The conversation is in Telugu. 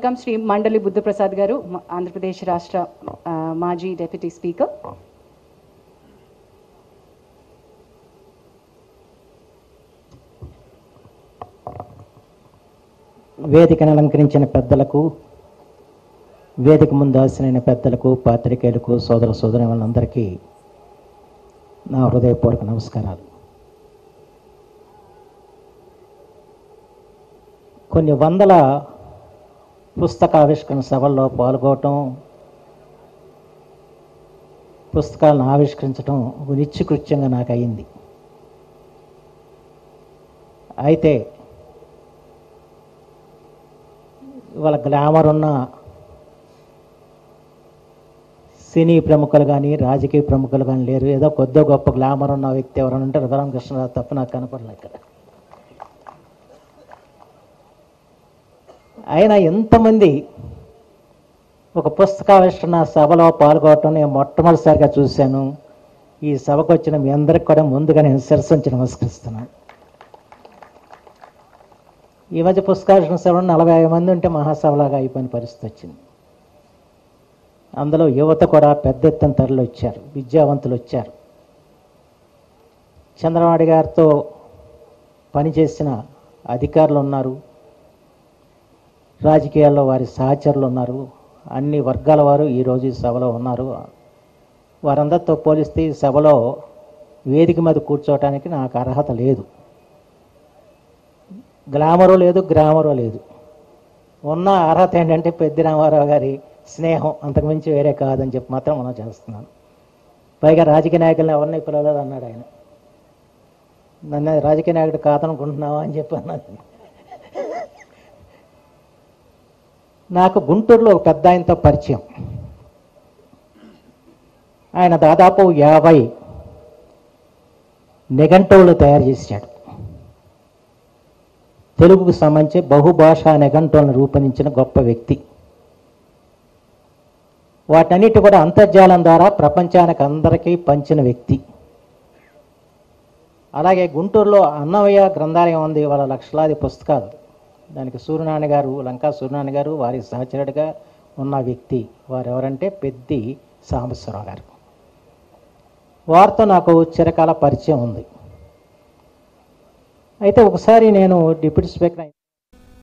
వెల్కమ్ శ్రీ మండలి బుద్ధప్రసాద్ గారు మ- ఆంధ్రప్రదేశ్ రాష్ట్ర ఆ, మాజీ డెప్యూటీ స్పీకర్ వేదికను అలంకరించిన పెద్దలకు వేదిక ముందు ఆసనైన పెద్దలకు పాత్రికేయులకు సోదర సోదరి వాళ్ళందరికీ నా హృదయపూర్వక నమస్కారాలు కొన్ని వందల పుస్తక ఆవిష్కరణ సభల్లో పాల్గొనటం పుస్తకాలను ఆవిష్కరించడం ఒక నిత్యకృత్యంగా నాకు అయింది అయితే ఇవాళ గ్లామర్ ఉన్న సినీ ప్రముఖులు కానీ రాజకీయ ప్రముఖులు కానీ లేరు ఏదో కొద్ది గొప్ప గ్లామర్ ఉన్న వ్యక్తి ఎవరైనా ఉంటే రఘురామ కృష్ణరావు తప్ప నాకు కనపడలేదు ఇక్కడ అయినా ఎంతమంది ఒక పుస్తకావిష్కరణ సభలో పాల్గొనటం నేను మొట్టమొదటిసారిగా చూశాను ఈ సభకు వచ్చిన మీ అందరికి కూడా ముందుగా నేను శిరసించి నమస్కరిస్తున్నాను ఈ మధ్య పుస్తకావిష్కరణ సభలో నలభై ఐదు మంది ఉంటే మహాసభలాగా అయిపోయిన పరిస్థితి వచ్చింది అందులో యువత కూడా పెద్ద ఎత్తున తరలి వచ్చారు విద్యావంతులు వచ్చారు చంద్రబాబు గారితో పనిచేసిన అధికారులు ఉన్నారు రాజకీయాల్లో వారి సహచరులు ఉన్నారు అన్ని వర్గాల వారు ఈరోజు ఈ సభలో ఉన్నారు వారందరితో పోలిస్తే ఈ సభలో వేదిక మీద కూర్చోవటానికి నాకు అర్హత లేదు గ్లామరు లేదు గ్రామరు లేదు ఉన్న అర్హత ఏంటంటే పెద్ది రామారావు గారి స్నేహం అంతకుమించి వేరే కాదని చెప్పి మాత్రం మనం చేస్తున్నాను పైగా రాజకీయ నాయకులను ఎవరిని పిలవలేదు అన్నాడు ఆయన నన్ను రాజకీయ నాయకుడు కాదనుకుంటున్నావా అని చెప్పి అన్నది నాకు గుంటూరులో ఒక పెద్ద ఆయనతో పరిచయం ఆయన దాదాపు యాభై నిఘంటువులు తయారు చేశాడు తెలుగుకు సంబంధించి బహుభాషా నిఘంటువులను రూపొందించిన గొప్ప వ్యక్తి వాటన్నిటి కూడా అంతర్జాలం ద్వారా ప్రపంచానికి అందరికీ పంచిన వ్యక్తి అలాగే గుంటూరులో అన్నమయ్య గ్రంథాలయం ఉంది వాళ్ళ లక్షలాది పుస్తకాలు దానికి సూర్యనారాయణ గారు లంకా సూర్యనారాయణ గారు వారి సహచరుడిగా ఉన్న వ్యక్తి వారు ఎవరంటే పెద్ది సాంబశ్వరరావు గారు వారితో నాకు చిరకాల పరిచయం ఉంది అయితే ఒకసారి నేను డిప్యూటీ స్పీకర్ అయిన